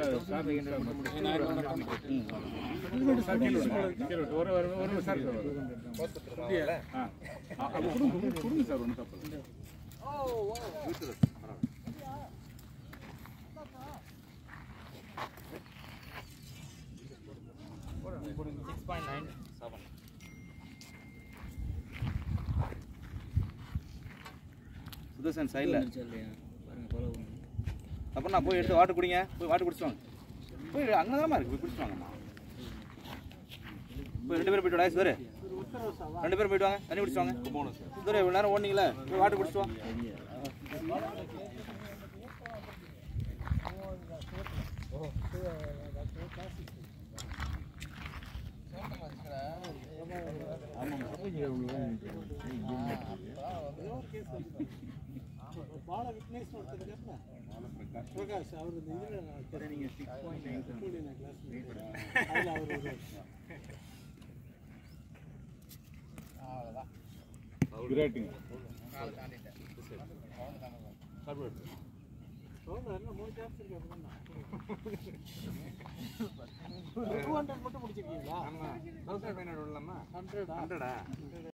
sir ஒரு ஒரு ஒரு சார் ஆ அப்போ கொடுங்க கொடுங்க சார் ஒன்றும் தப்பு இல்லை சுதர்சன் சைடில் அப்புறம் நான் போய் எடுத்து வாட்டர் குடிங்க போய் வாட்டர் குடிச்சு வாங்க போய் அங்கே தானே இருக்கு போய் குடிச்சு வாங்கம்மா போய் ரெண்டு பேரும் போயிட்டு வாங்க சுதர் ரெண்டு பேரும் போயிட்டு வாங்க தண்ணி குடிச்சு வாங்க சுதர் இவ்வளோ நேரம் ஓடுனீங்களே போய் வாட்டர் குடிச்சு வாங்க கிரேட்டுங்க டூ ஹண்ட்ரட் மட்டும் முடிச்சிருக்கீங்களா தௌசண்ட் ஃபைவ் ஹண்ட்ரட் ஹண்ட்ரடா